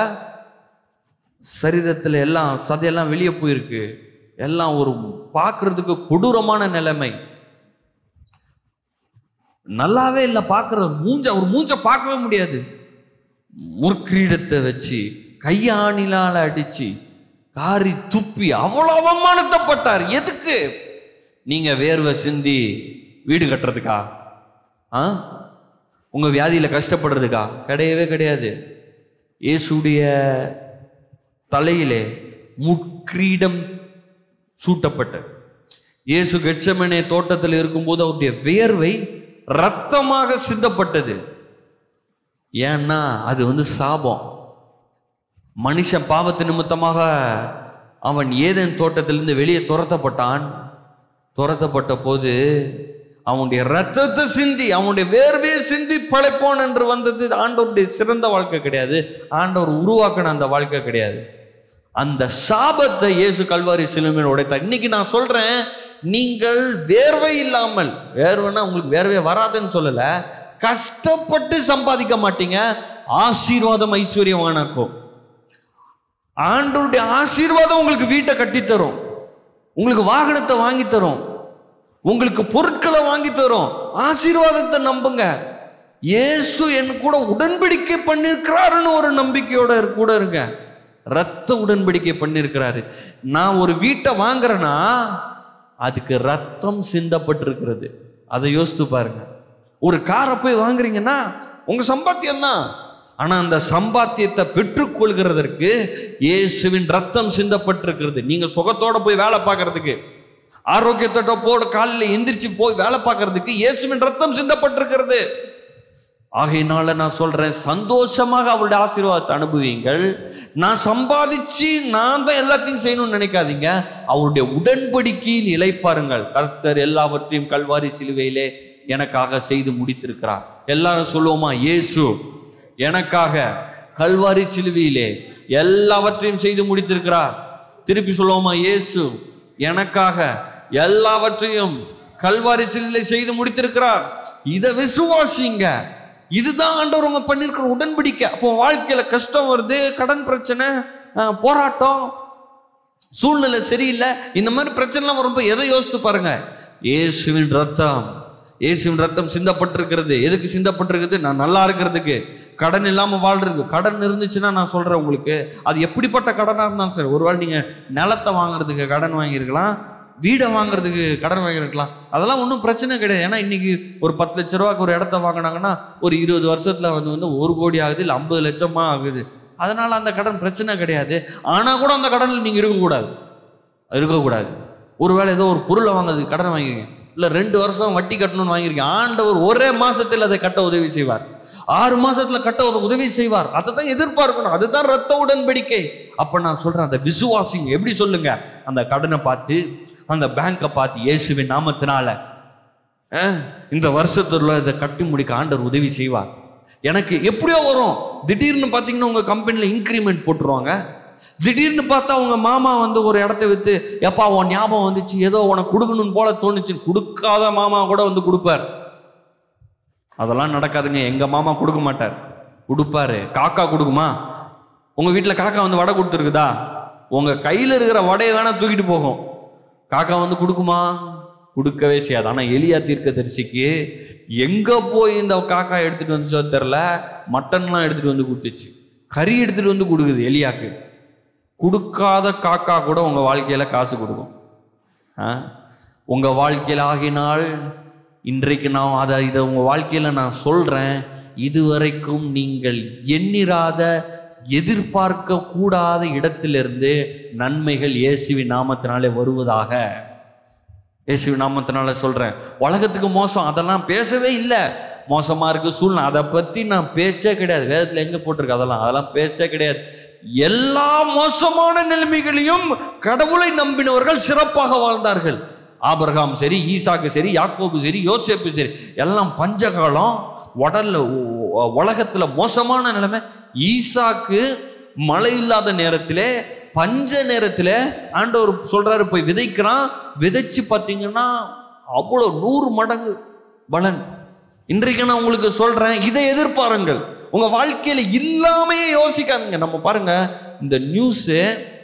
சரீரத்தில் எல்லாம் சதையெல்லாம் வெளியே போயிருக்கு எல்லாம் ஒரு பார்க்கறதுக்கு கொடூரமான நிலைமை நல்லாவே இல்லை பார்க்கறது மூஞ்ச ஒரு மூஞ்ச பார்க்கவே முடியாது முற்கிரீடத்தை வச்சு கையாணிலால அடிச்சு காரி துப்பி அவ்வளோ அவமானத்தப்பட்டார் எதுக்கு நீங்க வேர்வை சிந்தி வீடு கட்டுறதுக்கா ஆ உங்க வியாதியில கஷ்டப்படுறதுக்கா கிடையவே கிடையாது இயேசுடைய தலையிலே முட்கிரீடம் சூட்டப்பட்ட இயேசு கெட்சமனே தோட்டத்தில் இருக்கும்போது அவருடைய வேர்வை ரத்தமாக சிந்தப்பட்டது ஏன்னா அது வந்து சாபம் மனுஷன் பாவத்து நிமித்தமாக அவன் ஏதேன் தோட்டத்திலிருந்து வெளியே துரத்தப்பட்டான் துரத்தப்பட்ட போது அவனுடைய ரத்தத்தை சிந்தி அவனுடைய வேர்வையை சிந்தி பழைப்போன் என்று வந்தது ஆண்டவருடைய சிறந்த வாழ்க்கை கிடையாது ஆண்டவர் உருவாக்கின அந்த வாழ்க்கை கிடையாது அந்த சாபத்தை இயேசு கல்வாரி சிலுமையில் உடைத்தார் இன்னைக்கு நான் சொல்றேன் நீங்கள் வேர்வை இல்லாமல் வேர்வைன்னா உங்களுக்கு வேர்வை வராதுன்னு சொல்லல கஷ்டப்பட்டு சம்பாதிக்க மாட்டீங்க ஆசீர்வாதம் ஐஸ்வர்யமானாக்கும் ஆண்டவருடைய ஆசீர்வாதம் உங்களுக்கு வீட்டை கட்டித்தரும் உங்களுக்கு வாகனத்தை வாங்கி தரும் உங்களுக்கு பொருட்களை வாங்கி தரும் ஆசீர்வாதத்தை நம்புங்க இயேசு என் கூட உடன்படிக்கை பண்ணிருக்கிறாருன்னு ஒரு நம்பிக்கையோட கூட இருங்க ரத்த உடன்படிக்கை பண்ணியிருக்கிறாரு நான் ஒரு வீட்டை வாங்குறேன்னா அதுக்கு ரத்தம் சிந்தப்பட்டிருக்கிறது அதை யோசித்து பாருங்க ஒரு காரை போய் வாங்குறீங்கன்னா உங்க சம்பாத்தியம் தான் ஆனா அந்த சம்பாத்தியத்தை பெற்றுக்கொள்கிறதற்கு இயேசுவின் ரத்தம் சிந்தப்பட்டிருக்கிறது நீங்க சுகத்தோட போய் வேலை பார்க்கறதுக்கு ஆரோக்கியத்தோட போட காலையில் எந்திரிச்சு போய் வேலை பார்க்கறதுக்கு இயேசுவின் ரத்தம் சிந்தப்பட்டிருக்கிறது ஆகையினால நான் சொல்றேன் சந்தோஷமாக அவருடைய ஆசீர்வாதத்தை அனுபவிங்கள் நான் சம்பாதிச்சு நான் தான் எல்லாத்தையும் செய்யணும்னு நினைக்காதீங்க அவருடைய உடன்படிக்கையில் இளைப்பாருங்கள் கர்த்தர் எல்லாவற்றையும் கல்வாரி சிலுவையிலே எனக்காக செய்து முடித்திருக்கிறார் எல்லாரும் சொல்லுவோமா இயேசு எனக்காக கல்வாரி சிலுவையிலே எல்லாவற்றையும் செய்து முடித்திருக்கிறார் திருப்பி சொல்லுவோமா இயேசு எனக்காக எல்லாவற்றையும் கல்வாரி சிலுவையிலே செய்து முடித்திருக்கிறார் இதை விசுவாசிங்க இதுதான் ஆண்டவர் உங்க பண்ணிருக்கிற உடன்படிக்கை அப்போ வாழ்க்கையில கஷ்டம் வருது கடன் பிரச்சனை அஹ், போராட்டம் சூழ்நிலை சரியில்லை இந்த மாதிரி பிரச்சனைலாம் வரும்போது எதை யோசித்து பாருங்க இயேசுவின் ரத்தம் இயேசுவின் ரத்தம் சிந்தப்பட்டிருக்கிறது எதுக்கு சிந்தப்பட்டிருக்குது நான் நல்லா இருக்கிறதுக்கு கடன் இல்லாம வாழ்றது கடன் இருந்துச்சுன்னா நான் சொல்றேன் உங்களுக்கு அது எப்படிப்பட்ட கடனா இருந்தாலும் சரி ஒருவேளை நீங்க நிலத்தை வாங்குறதுக்கு கடன் வாங்கியிருக்கலாம் வீடை வாங்குறதுக்கு கடன் வாங்கியிருக்கலாம் அதெல்லாம் ஒன்றும் பிரச்சனை கிடையாது ஏன்னா இன்னைக்கு ஒரு பத்து லட்ச ரூபாய்க்கு ஒரு இடத்த வாங்கினாங்கன்னா ஒரு இருபது வருஷத்துல வந்து வந்து ஒரு கோடி ஆகுது இல்லை ஐம்பது லட்சமா ஆகுது அதனால அந்த கடன் பிரச்சனை கிடையாது ஆனா கூட அந்த கடனில் நீங்க இருக்கக்கூடாது இருக்கக்கூடாது ஒருவேளை ஏதோ ஒரு பொருளை வாங்குறதுக்கு கடன் வாங்கிருக்கீங்க இல்லை ரெண்டு வருஷம் வட்டி கட்டணும்னு வாங்கியிருக்கீங்க ஆண்டவர் ஒரே மாசத்தில் அதை கட்ட உதவி செய்வார் ஆறு மாசத்துல கட்ட ஒரு உதவி செய்வார் அதை தான் எதிர்பார்க்கணும் அதுதான் ரத்த உடன்படிக்கை அப்ப நான் சொல்றேன் அந்த விசுவாசிங்க எப்படி சொல்லுங்க அந்த கடனை பார்த்து அந்த பேங்கை பார்த்து இயேசுவின் நாமத்தினால அஹ், இந்த வருஷத்துல இதை கட்டி முடிக்க ஆண்டவர் உதவி செய்வார் எனக்கு எப்படியோ வரும் திடீர்னு பார்த்தீங்கன்னா உங்க கம்பெனியில் இன்க்ரிமெண்ட் போட்டுருவாங்க திடீர்னு பார்த்தா உங்க மாமா வந்து ஒரு இடத்த வித்து எப்பா உன் ஞாபகம் வந்துச்சு ஏதோ உனக்கு கொடுக்கணும்னு போல தோணுச்சு கொடுக்காத மாமா கூட வந்து கொடுப்பார் அதெல்லாம் நடக்காதுங்க எங்க மாமா கொடுக்க மாட்டார் கொடுப்பாரு காக்கா கொடுக்குமா உங்க வீட்டில் காக்கா வந்து வடை கொடுத்துருக்குதா உங்க கையில் இருக்கிற வடையை வேணா தூக்கிட்டு போகும் காக்கா வந்து கொடுக்குமா கொடுக்கவே செய்யாது ஆனால் எலியா தீர்க்கதரிசிக்கு எங்க போய் இந்த காக்கா எடுத்துட்டு வந்துச்சோ தெரில மட்டன்லாம் எடுத்துட்டு வந்து கொடுத்துச்சு கறி எடுத்துட்டு வந்து கொடுக்குது எலியாக்கு கொடுக்காத காக்கா கூட உங்க வாழ்க்கையில காசு கொடுக்கும் ஆ? உங்க வாழ்க்கையில் ஆகினால் இன்றைக்கு நான் அதை இதை உங்க வாழ்க்கையில நான் சொல்றேன் இதுவரைக்கும் நீங்கள் எண்ணிராத எதிர்பார்க்க கூடாத இடத்திலிருந்து நன்மைகள் இயேசுவின் நாமத்தினாலே வருவதாக இயேசுவின் நாமத்தினால சொல்றேன் உலகத்துக்கு மோசம் அதெல்லாம் பேசவே இல்லை மோசமா இருக்கு சூழ்நிலை அதை பத்தி நான் பேச்சே கிடையாது வேதத்துல எங்க போட்டிருக்கு அதெல்லாம் அதெல்லாம் பேச்சே கிடையாது எல்லா மோசமான நிலைமைகளையும் கடவுளை நம்பினவர்கள் சிறப்பாக வாழ்ந்தார்கள் ஆபிரகாம் சரி ஈசாக்கு சரி யாக்கோபு சரி யோசேப்பு சரி எல்லாம் பஞ்சகாலம் உடல்ல உ- உ- உலகத்துல மோசமான நிலைமை ஈசாக்கு மழை இல்லாத நேரத்திலே பஞ்ச நேரத்தில் ஆண்டவர் சொல்றாரு போய் விதைக்கிறான் விதைச்சு பார்த்தீங்கன்னா அவ்வளோ நூறு மடங்கு பலன் இன்றைக்கு நான் உங்களுக்கு சொல்றேன் இதை எதிர்பாருங்கள் உங்க வாழ்க்கையில இல்லாமையே யோசிக்காதீங்க நம்ம பாருங்க இந்த நியூஸு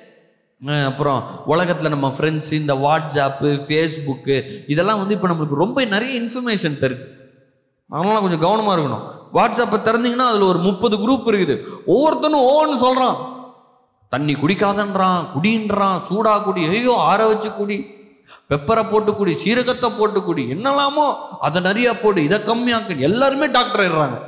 அப்புறம் உலகத்தில் நம்ம ஃப்ரெண்ட்ஸ் இந்த வாட்ஸ்அப்பு ஃபேஸ்புக்கு இதெல்லாம் வந்து இப்போ நம்மளுக்கு ரொம்ப நிறைய இன்ஃபர்மேஷன் தருது அதனால கொஞ்சம் கவனமாக இருக்கணும் வாட்ஸ்அப்பை திறந்தீங்கன்னா அதில் ஒரு முப்பது குரூப் இருக்குது ஒவ்வொருத்தனும் ஒவ்வொன்று சொல்கிறான் தண்ணி குடிக்காதன்றான் குடின்றான் சூடா குடி ஐயோ ஆற வச்சு குடி பெப்பரை போட்டு குடி சீரகத்தை போட்டு குடி என்னலாமோ அதை நிறைய போடு இதை கம்மியாக்கு எல்லாருமே டாக்டர் ஆயிடுறாங்க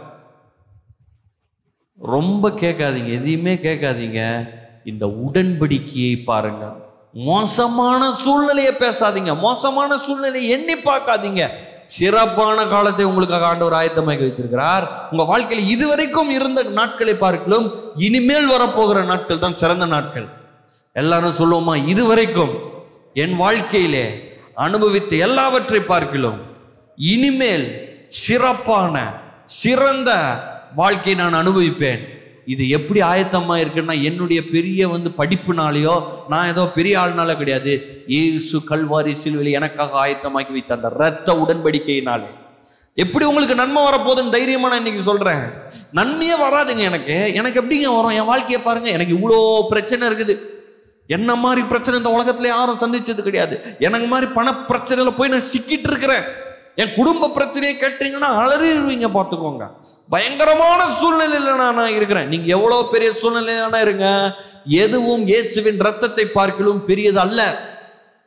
ரொம்ப கேட்காதீங்க எதையுமே கேட்காதீங்க இந்த உடன்படிக்கையை பாருங்க மோசமான சூழ்நிலையை பேசாதீங்க மோசமான சூழ்நிலையை எண்ணி பார்க்காதீங்க சிறப்பான காலத்தை உங்களுக்காக ஆண்டவர் ஆயத்தமாக்கி வைத்திருக்கிறார் உங்க வாழ்க்கையில் இதுவரைக்கும் இருந்த நாட்களை பார்க்கலும் இனிமேல் வரப்போகிற நாட்கள் தான் சிறந்த நாட்கள் எல்லாரும் சொல்லுவோமா இதுவரைக்கும் என் வாழ்க்கையிலே அனுபவித்த எல்லாவற்றை பார்க்கிலும் இனிமேல் சிறப்பான சிறந்த வாழ்க்கை நான் அனுபவிப்பேன் இது எப்படி ஆயத்தமா இருக்குன்னா என்னுடைய பெரிய வந்து படிப்புனாலேயோ நான் ஏதோ பெரிய ஆள்னால கிடையாது இயேசு கல்வாரி சிலுவையில் எனக்காக ஆயத்தமாக்கி வைத்த அந்த இரத்த உடன்படிக்கையினாலே எப்படி உங்களுக்கு நன்மை வரப்போகுதுன்னு தைரியமா நான் இன்னைக்கு சொல்றேன் நன்மையே வராதுங்க எனக்கு எனக்கு எப்படிங்க வரும் என் வாழ்க்கையை பாருங்க எனக்கு இவ்வளோ பிரச்சனை இருக்குது என்ன மாதிரி பிரச்சனை இந்த உலகத்துல யாரும் சந்திச்சது கிடையாது எனக்கு மாதிரி பண பிரச்சனையில போய் நான் சிக்கிட்டு இருக்கிறேன் என் குடும்ப பிரச்சனையை கேட்டீங்கன்னா அலறிடுவீங்க பார்த்துக்கோங்க பயங்கரமான சூழ்நிலையில நான் நான் இருக்கிறேன் நீங்க எவ்வளவு பெரிய சூழ்நிலையிலான இருங்க எதுவும் இயேசுவின் ரத்தத்தை பார்க்கலும் பெரியது அல்ல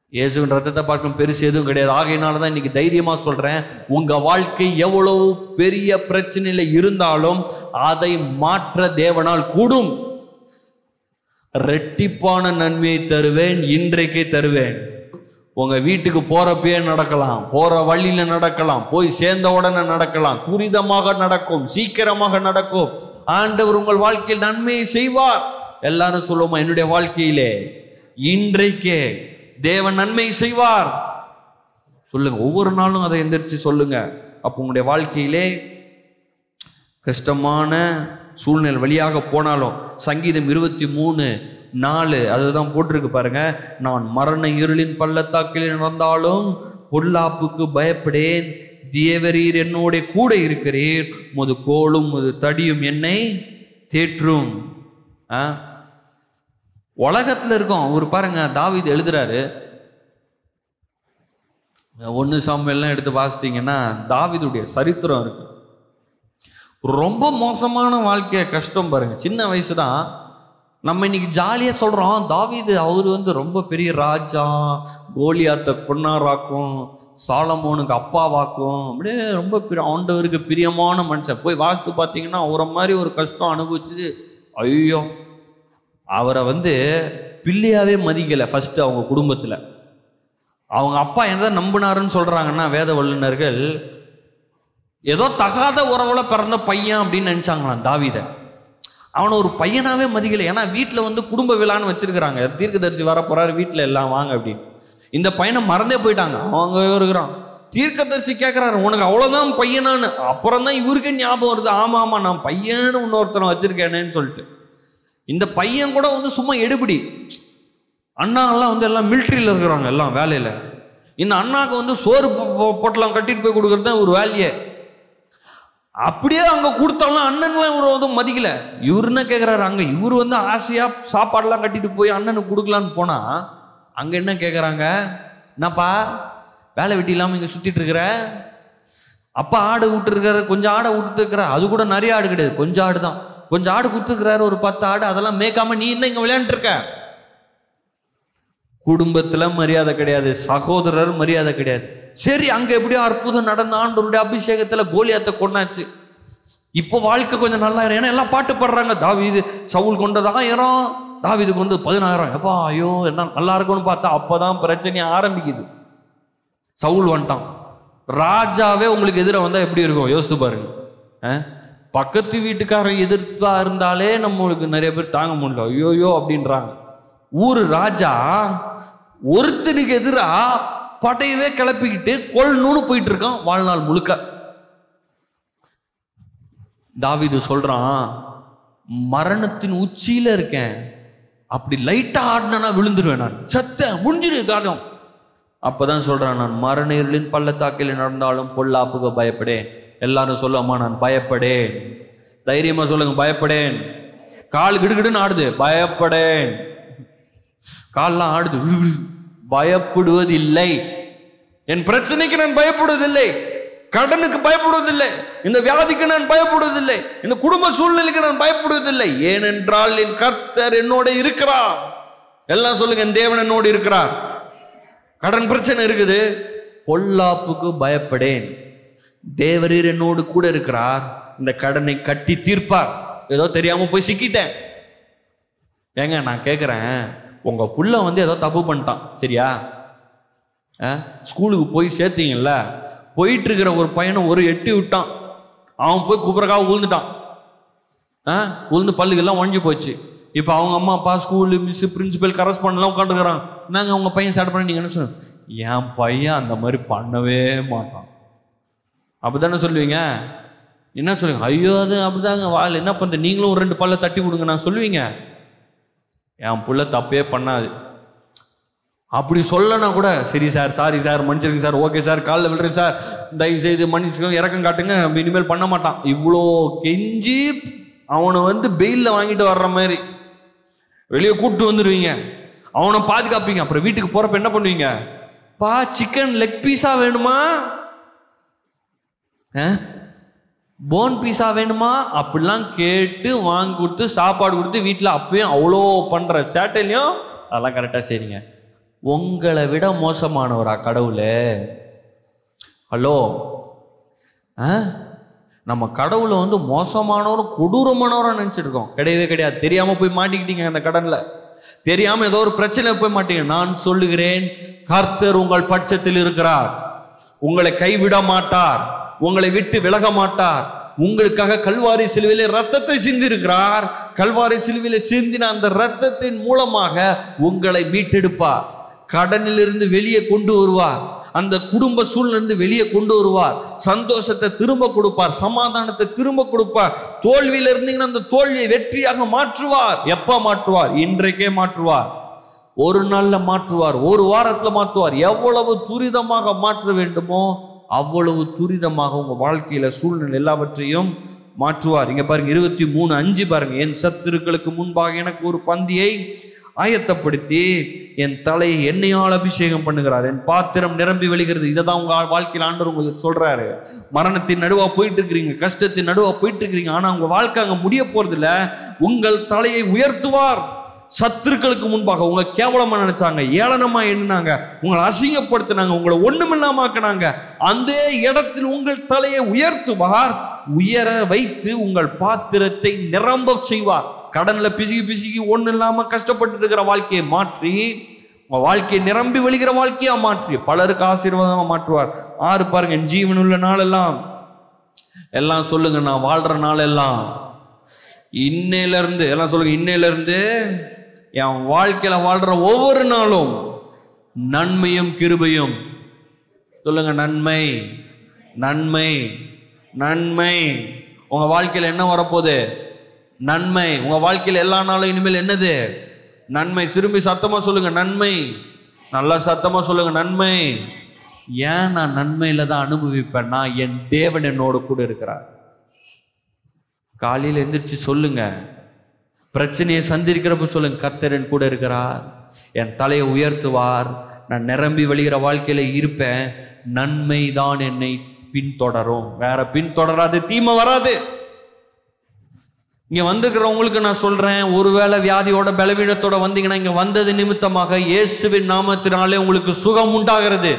இயேசுவின் ரத்தத்தை பார்க்கும் பெருசு எதுவும் கிடையாது ஆகையினால தான் இன்னைக்கு தைரியமா சொல்றேன் உங்க வாழ்க்கை எவ்வளவு பெரிய பிரச்சனையில இருந்தாலும் அதை மாற்ற தேவனால் கூடும் ரெட்டிப்பான நன்மையை தருவேன் இன்றைக்கே தருவேன் உங்க வீட்டுக்கு போறப்பயே நடக்கலாம் போற வழியில நடக்கலாம் போய் சேர்ந்த உடனே நடக்கலாம் துரிதமாக நடக்கும் சீக்கிரமாக நடக்கும் ஆண்டவர் உங்கள் வாழ்க்கையில் நன்மையை செய்வார் எல்லாரும் சொல்லுவோமா என்னுடைய வாழ்க்கையிலே இன்றைக்கே தேவன் நன்மை செய்வார் சொல்லுங்க ஒவ்வொரு நாளும் அதை எந்திரிச்சு சொல்லுங்க அப்போ உங்களுடைய வாழ்க்கையிலே கஷ்டமான சூழ்நிலை வழியாக போனாலும் சங்கீதம் இருபத்தி மூணு நாலு அதுதான் போட்டிருக்கு பாருங்க நான் மரண இருளின் பள்ளத்தாக்கில் நடந்தாலும் பொல்லாப்புக்கு பயப்படேன் தேவரீர் என்னோட கூட இருக்கிறீர் முது கோலும் முது தடியும் என்னை தேற்றும் ஆ உலகத்துல இருக்கோம் அவர் பாருங்க தாவீது எழுதுறாரு ஒன்று சாம்பியெல்லாம் எடுத்து வாசித்தீங்கன்னா தாவீதுடைய சரித்திரம் இருக்கு ரொம்ப மோசமான வாழ்க்கைய கஷ்டம் பாருங்க சின்ன வயசு தான் நம்ம இன்னைக்கு ஜாலியாக சொல்கிறோம் தாவீது அவர் வந்து ரொம்ப பெரிய ராஜா கோலியாத்தை பொன்னாராக்கும் சாலமோனுக்கு அப்பாவாக்கும் அப்படியே ரொம்ப பிரிய ஆண்டவருக்கு பிரியமான மனுஷன் போய் வாசித்து பார்த்தீங்கன்னா அவரை மாதிரி ஒரு கஷ்டம் அனுபவிச்சது ஐயோ அவரை வந்து பிள்ளையாவே மதிக்கலை ஃபஸ்ட்டு அவங்க குடும்பத்தில் அவங்க அப்பா எதை நம்பினாருன்னு சொல்கிறாங்கன்னா வேத வல்லுநர்கள் ஏதோ தகாத உறவுல பிறந்த பையன் அப்படின்னு நினச்சாங்களாம் தாவீதை அவனை ஒரு பையனாவே மதிக்கலை ஏன்னா வீட்டில் வந்து குடும்ப விழான்னு வச்சிருக்கிறாங்க தீர்க்கதரிசி வர போறாரு வீட்டில் எல்லாம் வாங்க அப்படின்னு இந்த பையனை மறந்தே போயிட்டாங்க அவங்க இருக்கிறான் தீர்க்கதரிசி கேட்குறாரு உனக்கு அவ்வளோதான் பையனான்னு அப்புறம் தான் இவருக்கே ஞாபகம் வருது ஆமாம் ஆமாம் நான் பையன்னு இன்னொருத்தனை வச்சிருக்கேனேன்னு சொல்லிட்டு இந்த பையன் கூட வந்து சும்மா எடுபிடி அண்ணாலாம் வந்து எல்லாம் மிலிட்ரியில் இருக்கிறாங்க எல்லாம் வேலையில் இந்த அண்ணாக்கு வந்து சோறு பொ- பொ- பொட்டலம் கட்டிட்டு போய் கொடுக்குறது தான் ஒரு வேலையே அப்படியே அங்கே கொடுத்தாலும் அண்ணன்லாம் இவர் வந்து மதிக்கல இவர் என்ன கேட்குறாரு அங்கே இவர் வந்து ஆசையாக சாப்பாடெல்லாம் கட்டிட்டு போய் அண்ணனுக்கு கொடுக்கலான்னு போனால் அங்கே என்ன கேட்குறாங்க என்னப்பா வேலை வெட்டி இல்லாமல் இங்கே சுற்றிட்டு இருக்கிற அப்பா ஆடு விட்டுருக்காரு கொஞ்சம் ஆடை விட்டுருக்கிற அது கூட நிறைய ஆடு கிடையாது கொஞ்சம் ஆடு தான் கொஞ்சம் ஆடு கொடுத்துருக்கிறாரு ஒரு பத்து ஆடு அதெல்லாம் மேய்க்காம நீ என்ன இங்கே விளையாண்டுருக்க குடும்பத்துல மரியாதை கிடையாது சகோதரர் மரியாதை கிடையாது சரி அங்க எப்படியோ அற்புதம் நடந்த ஆண்டவருடைய அபிஷேகத்துல கோலியாத்தை கொண்டாச்சு இப்போ வாழ்க்கை கொஞ்சம் நல்லா இருக்கு ஏன்னா எல்லாம் பாட்டு பாடுறாங்க தாவீது சவுல் கொண்டது ஆயிரம் தாவீதுக்கு வந்து பதினாயிரம் எப்பா ஐயோ என்ன நல்லா இருக்கும்னு பார்த்தா அப்பதான் பிரச்சனை ஆரம்பிக்குது சவுல் வந்துட்டான் ராஜாவே உங்களுக்கு எதிர வந்தா எப்படி இருக்கும் யோசித்து பாருங்க அஹ்? பக்கத்து வீட்டுக்காரன் எதிர்ப்பா இருந்தாலே நம்மளுக்கு நிறைய பேர் தாங்க முடியல ஐயோயோ அப்படின்றாங்க ஊரு ராஜா ஒருத்தனுக்கு எதிரா படையவே கிளப்பிக்கிட்டு கொல்லணும்னு போயிட்டு இருக்கான் வாழ்நாள் முழுக்க தாவீது சொல்றான் மரணத்தின் உச்சியில இருக்கேன் அப்படி லைட்டா ஆடினா விழுந்துருவேன் நான் சத்த முடிஞ்சிரு காலம் அப்பதான் சொல்றான் நான் மரண இருளின் பள்ளத்தாக்கில் நடந்தாலும் பொல்லாப்புக்கு பயப்படேன் எல்லாரும் சொல்லுவாமா நான் பயப்படேன் தைரியமா சொல்லுங்க பயப்படேன் கால் கிடுகிடுன்னு ஆடுது பயப்படேன் கால்லாம் ஆடுது விழு, விழு. பயப்படுவதில்லை என் பிரச்சனைக்கு நான் பயப்படுவதில்லை கடனுக்கு பயப்படுவதில்லை இந்த வியாதிக்கு நான் பயப்படுவதில்லை இந்த குடும்ப சூழ்நிலைக்கு நான் பயப்படுவதில்லை ஏனென்றால் என் கர்த்தர் என்னோட இருக்கிறார் எல்லாம் சொல்லுங்க என் தேவன் என்னோடு இருக்கிறார் கடன் பிரச்சனை இருக்குது பொல்லாப்புக்கு பயப்படேன் தேவரீர் என்னோடு கூட இருக்கிறார் இந்த கடனை கட்டி தீர்ப்பார் ஏதோ தெரியாம போய் சிக்கிட்டேன் ஏங்க நான் கேட்குறேன் உங்க புள்ள வந்து ஏதோ தப்பு பண்ணிட்டான் சரியா ஆ? ஸ்கூலுக்கு போய் சேர்த்தீங்கல்ல போயிட்டு இருக்கிற ஒரு பையனை ஒரு எட்டி விட்டான் அவன் போய் குப்புறக்காக விழுந்துட்டான் ஆ உளுந்து பல்லுக்கெல்லாம் உடஞ்சி போச்சு இப்போ அவங்க அம்மா அப்பா ஸ்கூலு மிஸ் பிரின்சிபல் கரஸ்பாண்ட்லாம் உட்காந்துக்கிறாங்க நாங்கள் உங்கள் பையன் ஸ்டார்ட் பண்ணி நீங்கள் என்ன சொல்லுங்க என் பையன் அந்த மாதிரி பண்ணவே மாட்டான் அப்படி சொல்லுவீங்க என்ன சொல்லுங்க ஐயோ அது அப்படிதாங்க வாழ் என்ன பண்ணுறது நீங்களும் ஒரு ரெண்டு பல்ல தட்டி கொடுங்க நான் சொல்லுவீங்க என் புள்ள தப்பே பண்ணாது அப்படி சொல்லனா கூட சரி சார் சாரி சார் மன்னிச்சிருங்க சார் ஓகே சார் காலில் விடுறேன் சார் தயவு செய்து மன்னிச்சுக்கோங்க இறக்கம் காட்டுங்க அப்படி இனிமேல் பண்ண மாட்டான் இவ்வளோ கெஞ்சி அவனை வந்து பெயிலில் வாங்கிட்டு வர்ற மாதிரி வெளியே கூப்பிட்டு வந்துடுவீங்க அவனை பாதுகாப்பீங்க அப்புறம் வீட்டுக்கு போகிறப்ப என்ன பண்ணுவீங்க பா சிக்கன் லெக் பீஸா வேணுமா போன் பீஸா வேணுமா அப்படிலாம் கேட்டு வாங்கி கொடுத்து சாப்பாடு கொடுத்து வீட்டில் அப்பயும் அவ்வளோ பண்ணுற சேட்டையிலையும் அதெல்லாம் கரெக்டாக செய்றீங்க உங்களை விட மோசமானவரா கடவுளே ஹலோ ஆ நம்ம கடவுளை வந்து மோசமானவரும் கொடூரமானவரும் நினச்சிருக்கோம் கிடையவே கிடையாது தெரியாம போய் மாட்டிக்கிட்டீங்க அந்த கடன்ல தெரியாம ஏதோ ஒரு பிரச்சனை போய் மாட்டீங்க நான் சொல்லுகிறேன் கர்த்தர் உங்கள் பட்சத்தில் இருக்கிறார் உங்களை கைவிட மாட்டார் உங்களை விட்டு விலக மாட்டார் உங்களுக்காக கல்வாரி சிலுவையிலே ரத்தத்தை சிந்திருக்கிறார் கல்வாரி சிலுவையிலே சிந்தின அந்த ரத்தத்தின் மூலமாக உங்களை மீட்டெடுப்பார் கடனிலிருந்து வெளியே கொண்டு வருவார் அந்த குடும்ப சூழ்நிலிருந்து வெளியே கொண்டு வருவார் சந்தோஷத்தை திரும்ப கொடுப்பார் சமாதானத்தை திரும்ப கொடுப்பார் தோல்வியில இருந்தீங்கன்னா அந்த தோல்வியை வெற்றியாக மாற்றுவார் எப்ப மாற்றுவார் இன்றைக்கே மாற்றுவார் ஒரு நாள்ல மாற்றுவார் ஒரு வாரத்துல மாற்றுவார் எவ்வளவு துரிதமாக மாற்ற வேண்டுமோ அவ்வளவு துரிதமாக உங்க வாழ்க்கையில சூழ்நிலை எல்லாவற்றையும் மாற்றுவார் இங்க பாருங்க இருபத்தி மூணு அஞ்சு பாருங்க என் சத்துருக்களுக்கு முன்பாக எனக்கு ஒரு பந்தியை ஆயத்தப்படுத்தி என் தலையை எண்ணெயால் அபிஷேகம் பண்ணுகிறார் என் பாத்திரம் நிரம்பி வெளிகிறது இதை தான் உங்க வாழ்க்கையில் ஆண்டவர் உங்களுக்கு சொல்றாரு மரணத்தின் நடுவா போயிட்டு இருக்கிறீங்க கஷ்டத்தின் நடுவா போயிட்டு இருக்கிறீங்க ஆனா உங்க வாழ்க்கை அங்க முடிய போறதில்ல உங்கள் தலையை உயர்த்துவார் சத்துருக்களுக்கு முன்பாக உங்களை கேவலமா நினைச்சாங்க ஏளனமா எண்ணினாங்க உங்களை அசிங்கப்படுத்தினாங்க உங்களை ஒண்ணுமில்லாம ஆக்குனாங்க அந்த இடத்தில் உங்கள் தலையை உயர்த்துவார் உயர வைத்து உங்கள் பாத்திரத்தை நிரம்ப செய்வார் கடன்ல பிசுகி பிசுகி ஒண்ணு இல்லாம கஷ்டப்பட்டு இருக்கிற வாழ்க்கையை மாற்றி உங்க வாழ்க்கையை நிரம்பி வழிகிற வாழ்க்கையா மாற்றி பலருக்கு ஆசீர்வாதமா மாற்றுவார் ஆறு பாருங்க என் ஜீவன் உள்ள நாளெல்லாம் எல்லாம் சொல்லுங்க நான் வாழ்ற நாளெல்லாம் இன்னையில இருந்து எல்லாம் சொல்லுங்க இன்னையில இருந்து என் வாழ்க்கையில வாழ்ற ஒவ்வொரு நாளும் நன்மையும் கிருபையும் சொல்லுங்க நன்மை நன்மை நன்மை உங்க வாழ்க்கையில என்ன வரப்போகுது நன்மை உங்க வாழ்க்கையில எல்லா நாளும் இனிமேல் என்னது நன்மை திரும்பி சத்தமா சொல்லுங்க நன்மை நல்லா சத்தமா சொல்லுங்க நன்மை ஏன் நான் நன்மையில தான் அனுபவிப்பேன்னா என் தேவன் என்னோட கூட இருக்கிறார் காலையில் எந்திரிச்சு சொல்லுங்க பிரச்சனையை சந்திருக்கிறப்ப சொல்லுங்க கர்த்தர் என் கூட இருக்கிறார் என் தலையை உயர்த்துவார் நான் நிரம்பி வழிகிற வாழ்க்கையில இருப்பேன் நன்மை தான் என்னை பின்தொடரும் வேற பின்தொடராது தீமை வராது இங்க வந்திருக்கிறவங்களுக்கு நான் சொல்றேன் ஒருவேளை வியாதியோட பலவீனத்தோட வந்தீங்கன்னா இங்க வந்தது நிமித்தமாக இயேசுவின் நாமத்தினாலே உங்களுக்கு சுகம் உண்டாகிறது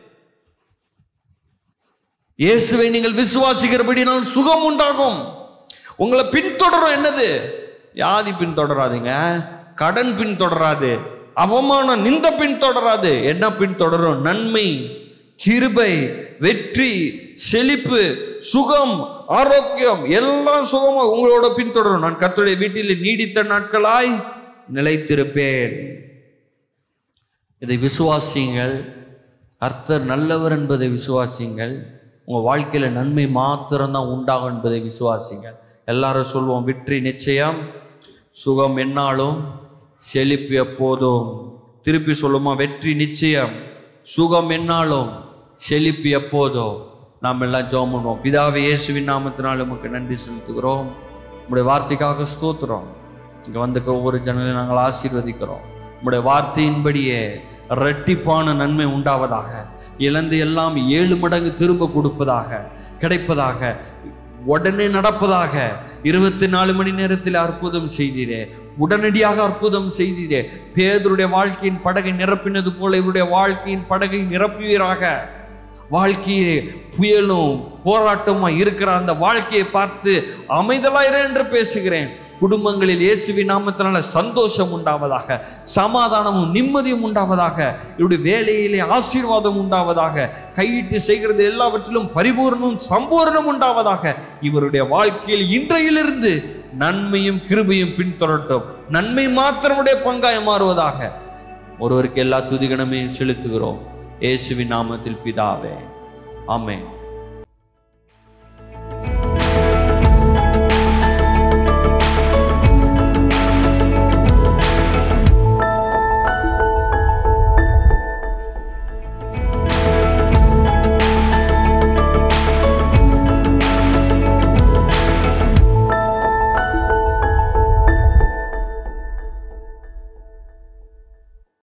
இயேசுவை நீங்கள் விசுவாசிக்கிறபடினால் சுகம் உண்டாகும் உங்களை பின்தொடரும் என்னது வியாதி பின்தொடராதுங்க கடன் பின்தொடராது அவமானம் நிந்த பின்தொடராது என்ன பின்தொடரும் நன்மை கிருபை வெற்றி செழிப்பு சுகம் ஆரோக்கியம் எல்லாம் சுகமா உங்களோட பின்தொடரும் நான் கர்த்தருடைய வீட்டில் நீடித்த நாட்களாய் நிலைத்திருப்பேன் இதை விசுவாசியுங்கள் கர்த்தர் நல்லவர் என்பதை விசுவாசியுங்கள் உங்கள் வாழ்க்கையில் நன்மை மாத்திரம்தான் உண்டாகும் என்பதை விசுவாசிங்கள் எல்லாரும் சொல்லுவோம் வெற்றி நிச்சயம் சுகம் என்னாலும் செழிப்பு எப்போதும் திருப்பி சொல்லுமா வெற்றி நிச்சயம் சுகம் என்னாலும் செழிப்பு எப்போதும் நாம் எல்லாம் ஜெபம் பண்ணுவோம் பிதாவே இயேசுவின் நாமத்தினால் உமக்கு நன்றி செலுத்துகிறோம் உங்களுடைய வார்த்தைக்காக ஸ்தோத்திரம் இங்கே வந்திருக்க ஒவ்வொரு ஜனங்களையும் நாங்கள் ஆசீர்வதிக்கிறோம் உங்களுடைய வார்த்தையின்படியே இரட்டிப்பான நன்மை உண்டாவதாக இழந்து எல்லாம் ஏழு மடங்கு திரும்ப கொடுப்பதாக கிடைப்பதாக உடனே நடப்பதாக இருபத்தி நாலு மணி நேரத்தில் அற்புதம் செய்தீரே உடனடியாக அற்புதம் செய்தீரே பேதருடைய வாழ்க்கையின் படகை நிரப்பினது போல இவருடைய வாழ்க்கையின் படகை நிரப்புவீராக வாழ்க்கையே புயலும் போராட்டமா இருக்கிற அந்த வாழ்க்கையை பார்த்து அமைதலாயிரு என்று பேசுகிறேன் குடும்பங்களில் இயேசுவி நாமத்தினால சந்தோஷம் உண்டாவதாக சமாதானமும் நிம்மதியும் உண்டாவதாக இவருடைய வேலையிலே ஆசீர்வாதம் உண்டாவதாக கையிட்டு செய்கிறது எல்லாவற்றிலும் பரிபூர்ணமும் சம்பூர்ணம் உண்டாவதாக இவருடைய வாழ்க்கையில் இன்றையிலிருந்து நன்மையும் கிருபையும் பின்தொடரட்டும் நன்மை மாத்திரமுடைய பங்காய் மாறுவதாக ஒருவருக்கு எல்லா துதிகணமையும் செலுத்துகிறோம் இயேசுவின் நாமத்தில் பிதாவே ஆமென்